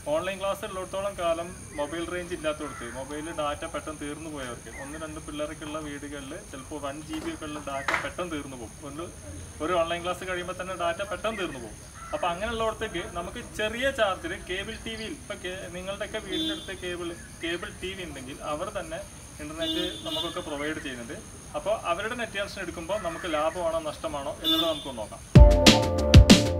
online class ഉള്ളിടത്തോളം കാലം mobile range ഇല്ലാത്തവർക്ക് മൊബൈലിൽ ഡാറ്റ പെട്ടെന്ന് തീർന്നു പോയവർക്ക് ഒന്ന് രണ്ട് പിള്ളേർക്കുള്ള വീടുകളിൽ ചിലപ്പോൾ വൺ ജി ബി ഒക്കെ ഉള്ള ഡാറ്റ പെട്ടെന്ന് തീർന്നു പോകും ഒരു ഒരു ഓൺലൈൻ ക്ലാസ് കഴിയുമ്പോൾ തന്നെ ഡാറ്റ പെട്ടെന്ന് തീർന്നു പോകും അപ്പോൾ അങ്ങനെയുള്ളവർക്ക് നമുക്ക് ചെറിയ ചാർജിൽ കേബിൾ ടി വിയിൽ ഇപ്പം നിങ്ങളുടെയൊക്കെ വീടിൻ്റെ അടുത്ത് കേബിൾ കേബിൾ ടി വി ഉണ്ടെങ്കിൽ അവർ തന്നെ ഇൻ്റർനെറ്റ് നമുക്കൊക്കെ പ്രൊവൈഡ് ചെയ്യുന്നുണ്ട് അപ്പോൾ അവരുടെ നെറ്റ് കണക്ഷൻ എടുക്കുമ്പോൾ നമുക്ക് ലാഭമാണോ നഷ്ടമാണോ എന്നുള്ളത് നമുക്ക് നോക്കാം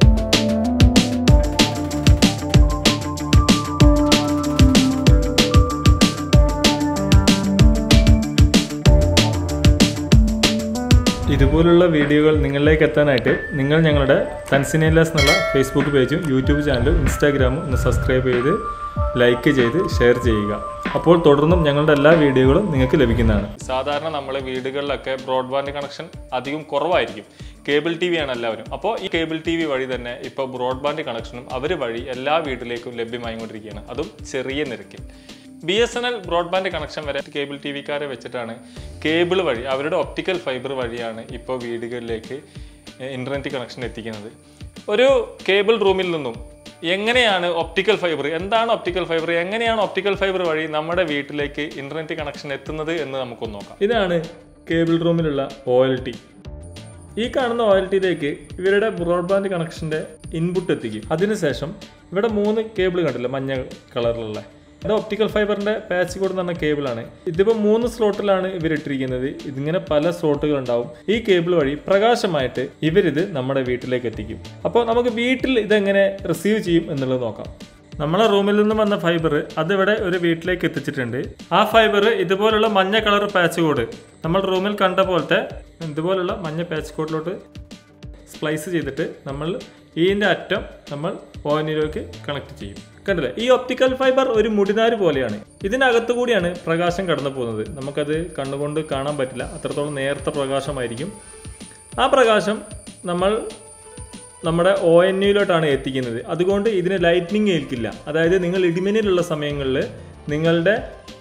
ഇതുപോലുള്ള വീഡിയോകൾ നിങ്ങളിലേക്ക് എത്താനായിട്ട് നിങ്ങൾ ഞങ്ങളുടെ തൻസിനേലാസ് എന്നുള്ള ഫേസ്ബുക്ക് പേജും യൂട്യൂബ് ചാനലും ഇൻസ്റ്റാഗ്രാമും ഒന്ന് സബ്സ്ക്രൈബ് ചെയ്ത് ലൈക്ക് ചെയ്ത് ഷെയർ ചെയ്യുക അപ്പോൾ തുടർന്നും ഞങ്ങളുടെ എല്ലാ വീഡിയോകളും നിങ്ങൾക്ക് ലഭിക്കുന്നതാണ് സാധാരണ നമ്മളെ വീടുകളിലൊക്കെ ബ്രോഡ്ബാൻഡ് കണക്ഷൻ അധികം കുറവായിരിക്കും കേബിൾ ടി വി ആണ് എല്ലാവരും അപ്പോൾ ഈ കേബിൾ ടി വി വഴി തന്നെ ഇപ്പോൾ ബ്രോഡ്ബാൻഡ് കണക്ഷനും അവർ വഴി എല്ലാ വീട്ടിലേക്കും ലഭ്യമായിക്കൊണ്ടിരിക്കുകയാണ് അതും ചെറിയ നിരക്കിൽ B S N L broadband connection വരെ കേബിൾ ടി വിക്കാരെ വെച്ചിട്ടാണ് കേബിൾ വഴി അവരുടെ ഒപ്റ്റിക്കൽ ഫൈബർ വഴിയാണ് ഇപ്പോൾ വീടുകളിലേക്ക് ഇൻ്റർനെറ്റ് കണക്ഷൻ എത്തിക്കുന്നത് ഒരു കേബിൾ റൂമിൽ നിന്നും എങ്ങനെയാണ് ഒപ്റ്റിക്കൽ ഫൈബർ എന്താണ് ഒപ്റ്റിക്കൽ ഫൈബർ എങ്ങനെയാണ് ഒപ്റ്റിക്കൽ ഫൈബർ വഴി നമ്മുടെ വീട്ടിലേക്ക് ഇൻ്റർനെറ്റ് കണക്ഷൻ എത്തുന്നത് എന്ന് നമുക്കൊന്ന് നോക്കാം ഇതാണ് കേബിൾ റൂമിലുള്ള ഒ എൽ ടി ഈ കാണുന്ന ഒ എൽ ടിയിലേക്ക് ഇവരുടെ ബ്രോഡ്ബാൻഡ് കണക്ഷൻ്റെ ഇൻപുട്ട് എത്തിക്കും അതിനുശേഷം ഇവിടെ മൂന്ന് കേബിൾ കണ്ടില്ല മഞ്ഞ കളറിലുള്ള ഇത് ഒപ്റ്റിക്കൽ ഫൈബറിന്റെ പാച്ച് കോഡ് എന്ന് പറഞ്ഞ കേബിളാണ് ഇതിപ്പോൾ മൂന്ന് സ്ലോട്ടിലാണ് ഇവർ ഇട്ടിരിക്കുന്നത് ഇതിങ്ങനെ പല സ്ലോട്ടുകൾ ഉണ്ടാവും ഈ കേബിൾ വഴി പ്രകാശമായിട്ട് ഇവരിത് നമ്മുടെ വീട്ടിലേക്ക് എത്തിക്കും അപ്പോൾ നമുക്ക് വീട്ടിൽ ഇതെങ്ങനെ റിസീവ് ചെയ്യും എന്നുള്ളത് നോക്കാം നമ്മളെ റൂമിൽ നിന്ന് വന്ന ഫൈബർ അതിവിടെ ഒരു വീട്ടിലേക്ക് എത്തിച്ചിട്ടുണ്ട് ആ ഫൈബർ ഇതുപോലുള്ള മഞ്ഞ കളർ പാച്ച് കോഡ് നമ്മൾ റൂമിൽ കണ്ട പോലത്തെ ഇതുപോലുള്ള മഞ്ഞ പാച്ച് കോഡിലോട്ട് സ്പ്ലൈസ് ചെയ്തിട്ട് നമ്മൾ ഈൻ്റെ അറ്റം നമ്മൾ ഓയിനിലേക്ക് കണക്ട് ചെയ്യും കണ്ടില്ലേ ഈ ഒപ്റ്റിക്കൽ ഫൈബർ ഒരു മുടിനാര് പോലെയാണ് ഇതിനകത്തു കൂടിയാണ് പ്രകാശം കടന്നു പോകുന്നത് നമുക്കത് കണ്ണുകൊണ്ട് കാണാൻ പറ്റില്ല അത്രത്തോളം നേർത്ത പ്രകാശമായിരിക്കും ആ പ്രകാശം നമ്മൾ നമ്മുടെ ഒ എൻ യുയിലോട്ടാണ് എത്തിക്കുന്നത് അതുകൊണ്ട് ഇതിന് ലൈറ്റ്നിങ് ഏൽക്കില്ല അതായത് നിങ്ങൾ ഇടിമിന്നലുള്ള സമയങ്ങളിൽ നിങ്ങളുടെ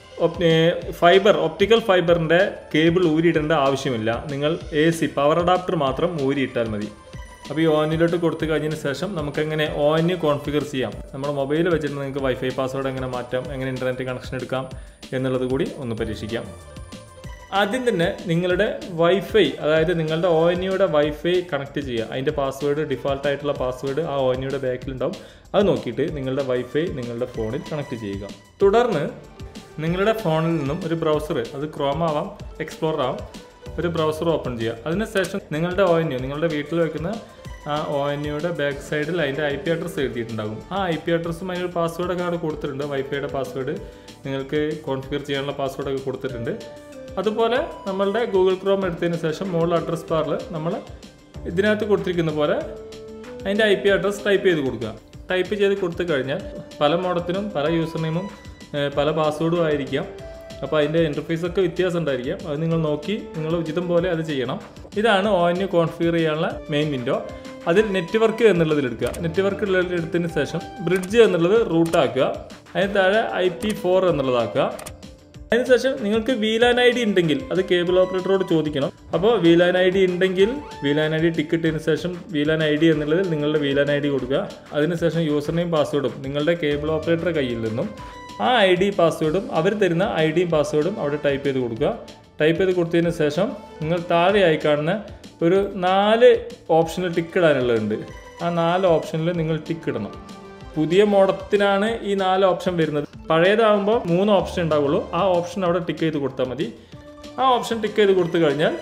ഫൈബർ ഒപ്റ്റിക്കൽ ഫൈബറിൻ്റെ കേബിൾ ഊരിയിടേണ്ട ആവശ്യമില്ല നിങ്ങൾ എ സി പവർ അഡാപ്റ്റർ മാത്രം ഊരിയിട്ടാൽ മതി അപ്പോൾ ഈ ഓനിലോട്ട് കൊടുത്തു കഴിഞ്ഞതിന് ശേഷം നമുക്കെങ്ങനെ ഓന് കോൺഫിഗർ ചെയ്യാം നമ്മുടെ മൊബൈൽ വെച്ചിട്ട് നിങ്ങൾക്ക് വൈഫൈ പാസ്വേഡ് എങ്ങനെ മാറ്റാം എങ്ങനെ ഇൻ്റർനെറ്റ് കണക്ഷൻ എടുക്കാം എന്നുള്ളത് കൂടി ഒന്ന് പരീക്ഷിക്കാം ആദ്യം തന്നെ നിങ്ങളുടെ വൈഫൈ അതായത് നിങ്ങളുടെ ഒ എൻ യുടെ വൈഫൈ കണക്ട് ചെയ്യുക അതിൻ്റെ പാസ്വേഡ് ഡിഫാൾട്ട് ആയിട്ടുള്ള പാസ്വേഡ് ആ ഒ എൻ യുടെ ബാക്കിലുണ്ടാവും അത് നോക്കിയിട്ട് നിങ്ങളുടെ വൈഫൈ നിങ്ങളുടെ ഫോണിൽ കണക്ട് ചെയ്യുക തുടർന്ന് നിങ്ങളുടെ ഫോണിൽ നിന്നും ഒരു ബ്രൗസർ അത് ക്രോം ആവാം എക്സ്പ്ലോർ ആവാം ഒരു ബ്രൗസർ ഓപ്പൺ ചെയ്യുക അതിനുശേഷം നിങ്ങളുടെ ഒ എൻ യു നിങ്ങളുടെ വീട്ടിൽ വെക്കുന്ന ആ ഒ എൻ യുടെ ബാക്ക് സൈഡിൽ അതിൻ്റെ ഐ പി അഡ്രസ്സ് എഴുതിയിട്ടുണ്ടാകും ആ ഐ പി അഡ്രസ്സും അതിനൊരു പാസ്വേഡൊക്കെ അവിടെ കൊടുത്തിട്ടുണ്ട് വൈഫൈയുടെ പാസ്വേഡ് നിങ്ങൾക്ക് കോൺഫിഗർ ചെയ്യാനുള്ള പാസ്വേഡൊക്കെ കൊടുത്തിട്ടുണ്ട് അതുപോലെ നമ്മളുടെ ഗൂഗിൾ ക്രോം എടുത്തതിന് ശേഷം മുകളിൽ അഡ്രസ് ബാറിൽ നമ്മൾ ഇതിനകത്ത് കൊടുത്തിരിക്കുന്ന പോലെ അതിൻ്റെ ഐ പി അഡ്രസ്സ് ടൈപ്പ് ചെയ്ത് കൊടുക്കുക ടൈപ്പ് ചെയ്ത് കൊടുത്തു കഴിഞ്ഞാൽ പല മോഡത്തിനും പല യൂസർ നെയിമും ഏഹ്, പല പാസ്വേഡും ആയിരിക്കാം അപ്പോൾ അതിൻ്റെ ഇൻ്റർഫേസ് ഒക്കെ വ്യത്യാസം ഉണ്ടായിരിക്കാം അത് നിങ്ങൾ നോക്കി നിങ്ങൾ ഉചിതം പോലെ അത് ചെയ്യണം ഇതാണ് ഒ എൻ യു കോൺഫിഗർ ചെയ്യാനുള്ള മെയിൻ വിൻഡോ അതിൽ നെറ്റ്വർക്ക് എന്നുള്ളതിൽ എടുക്കുക നെറ്റ്വർക്ക് എടുത്തതിന് ശേഷം ബ്രിഡ്ജ് എന്നുള്ളത് റൂട്ടാക്കുക അതിന് താഴെ ഐ പി ഫോർ എന്നുള്ളതാക്കുക അതിനുശേഷം നിങ്ങൾക്ക് വീലാൻ ഐ ഡി ഉണ്ടെങ്കിൽ അത് കേബിൾ ഓപ്പറേറ്ററോട് ചോദിക്കണം അപ്പോൾ വീലാൻ ഐ ഡി ഉണ്ടെങ്കിൽ വീലാൻ ഐ ഡി ടിക്കറ്റിന് ശേഷം വീലാൻ ഐ ഡി എന്നുള്ളത് നിങ്ങളുടെ വീലാൻ ഐ ഡി കൊടുക്കുക അതിനുശേഷം യൂസർ നെയിം പാസ്വേഡും നിങ്ങളുടെ കേബിൾ ഓപ്പറേറ്ററുടെ കയ്യിൽ നിന്നും ആ ഐ ഡി പാസ്വേഡും അവർ തരുന്ന ഐ ഡിയും പാസ്വേഡും അവിടെ ടൈപ്പ് ചെയ്ത് കൊടുക്കുക ടൈപ്പ് ചെയ്ത് കൊടുത്തതിന് ശേഷം നിങ്ങൾ താഴെയായി കാണുന്ന ഒരു നാല് ഓപ്ഷനിൽ ടിക്ക് ഇടാനുള്ളതുണ്ട് ആ നാല് ഓപ്ഷനിൽ നിങ്ങൾ ടിക്ക് ഇടണം പുതിയ മോഡത്തിനാണ് ഈ നാല് ഓപ്ഷൻ വരുന്നത് പഴയതാകുമ്പോൾ മൂന്ന് ഓപ്ഷൻ ഉണ്ടാവുള്ളൂ ആ ഓപ്ഷൻ അവിടെ ടിക്ക് ചെയ്ത് കൊടുത്താൽ മതി ആ ഓപ്ഷൻ ടിക്ക് ചെയ്ത് കൊടുത്തു കഴിഞ്ഞാൽ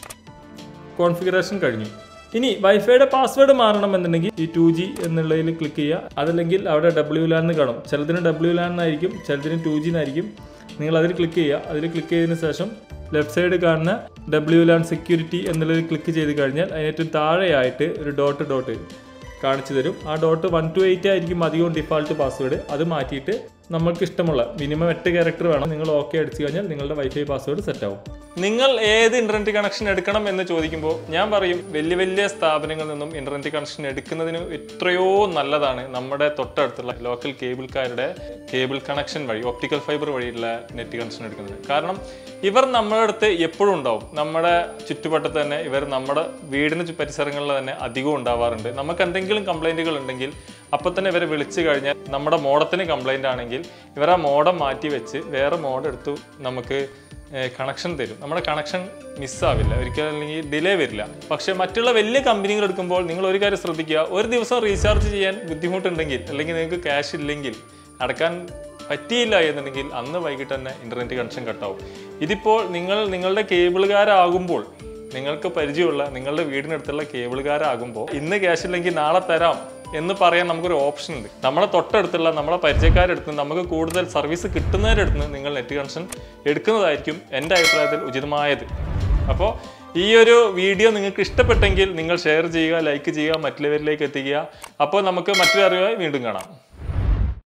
കോൺഫിഗറേഷൻ കഴിഞ്ഞു ഇനി വൈഫൈയുടെ പാസ്വേഡ് മാറണമെന്നുണ്ടെങ്കിൽ ഈ ടു ജി എന്നുള്ളതിൽ ക്ലിക്ക് ചെയ്യുക അതല്ലെങ്കിൽ അവിടെ ഡബ്ല്യു ലാൻ എന്ന് കാണും ചിലതിന് ഡബ്ല്യു ലാൻ എന്നായിരിക്കും ചിലതിന് ടു ജി എന്നായിരിക്കും നിങ്ങൾ അതിൽ ക്ലിക്ക് ചെയ്യുക അതിൽ ക്ലിക്ക് ചെയ്തതിന് ശേഷം ലെഫ്റ്റ് സൈഡ് കാണുന്ന ഡബ്ല്യു ലാൻ സെക്യൂരിറ്റി എന്നുള്ളതിൽ ക്ലിക്ക് ചെയ്ത് കഴിഞ്ഞാൽ അതിനേറ്റവും താഴെയായിട്ട് ഒരു ഡോട്ട് ഡോട്ട് കാണിച്ചു തരും ആ ഡോട്ട് വൺ ടു എയ്റ്റ് ആയിരിക്കും അധികവും ഡിഫാൾട്ട് പാസ്വേഡ് അത് മാറ്റിയിട്ട് നമ്മൾക്ക് ഇഷ്ടമുള്ള മിനിമം എട്ട് ക്യാരക്ടർ വേണം നിങ്ങൾ ഓക്കെ അടിച്ചു കഴിഞ്ഞാൽ നിങ്ങളുടെ വൈഫൈ പാസ്വേഡ് സെറ്റ് ആവും നിങ്ങൾ ഏത് ഇന്റർനെറ്റ് കണക്ഷൻ എടുക്കണം എന്ന് ചോദിക്കുമ്പോൾ ഞാൻ പറയും വലിയ വലിയ സ്ഥാപനങ്ങളിൽ നിന്നും ഇന്റർനെറ്റ് കണക്ഷൻ എടുക്കുന്നതിന് എത്രയോ നല്ലതാണ് നമ്മുടെ തൊട്ടടുത്തുള്ള ലോക്കൽ കേബിൾക്കാരുടെ കേബിൾ കണക്ഷൻ വഴി ഒപ്റ്റിക്കൽ ഫൈബർ വഴിയുള്ള നെറ്റ് കണക്ഷൻ എടുക്കുന്നത് കാരണം ഇവർ നമ്മുടെ അടുത്ത് എപ്പോഴും ഉണ്ടാവും നമ്മുടെ ചുറ്റുവട്ടത്ത് തന്നെ ഇവർ നമ്മുടെ വീടിന് ചു- പരിസരങ്ങളിൽ തന്നെ അധികം ഉണ്ടാവാറുണ്ട് നമുക്ക് എന്തെങ്കിലും കംപ്ലൈൻറ്റുകൾ ഉണ്ടെങ്കിൽ അപ്പോൾ തന്നെ ഇവരെ വിളിച്ചു കഴിഞ്ഞാൽ നമ്മുടെ മോഡത്തിന് കംപ്ലൈൻ്റ് ആണെങ്കിൽ ഇവർ ആ മോഡം മാറ്റി വെച്ച് വേറെ മോഡ് എടുത്തു നമുക്ക് കണക്ഷൻ തരും നമ്മുടെ കണക്ഷൻ മിസ്സാവില്ല ഒരിക്കലും അല്ലെങ്കിൽ ഡിലേ വരില്ല പക്ഷേ മറ്റുള്ള വലിയ കമ്പനികൾ എടുക്കുമ്പോൾ നിങ്ങൾ ഒരു കാര്യം ശ്രദ്ധിക്കുക ഒരു ദിവസം റീചാർജ് ചെയ്യാൻ ബുദ്ധിമുട്ടുണ്ടെങ്കിൽ അല്ലെങ്കിൽ നിങ്ങൾക്ക് ക്യാഷ് ഇല്ലെങ്കിൽ അടക്കാൻ പറ്റിയില്ല എന്നുണ്ടെങ്കിൽ അന്ന് വൈകിട്ട് തന്നെ ഇന്റർനെറ്റ് കണക്ഷൻ കട്ടാവും ഇതിപ്പോൾ നിങ്ങൾ നിങ്ങളുടെ കേബിളുകാരാകുമ്പോൾ നിങ്ങൾക്ക് പരിചയമുള്ള നിങ്ങളുടെ വീടിനടുത്തുള്ള കേബിളുകാരാകുമ്പോൾ ഇന്ന് ക്യാഷ് ഇല്ലെങ്കിൽ നാളെ തരാം എന്ന് പറയാൻ നമുക്കൊരു ഓപ്ഷൻ ഉണ്ട് നമ്മളെ തൊട്ടടുത്തുള്ള നമ്മളെ പരിചയക്കാരെടുത്ത് നമുക്ക് കൂടുതൽ സർവീസ് കിട്ടുന്നവരെടുത്ത് നിന്ന് നിങ്ങൾ നെറ്റ് കണക്ഷൻ എടുക്കുന്നതായിരിക്കും എൻ്റെ അഭിപ്രായത്തിൽ ഉചിതമായത് അപ്പോൾ ഈ ഒരു വീഡിയോ നിങ്ങൾക്ക് ഇഷ്ടപ്പെട്ടെങ്കിൽ നിങ്ങൾ ഷെയർ ചെയ്യുക ലൈക്ക് ചെയ്യുക മറ്റുള്ളവരിലേക്ക് എത്തിക്കുക അപ്പോൾ നമുക്ക് മറ്റൊരു അറിവായി വീണ്ടും കാണാം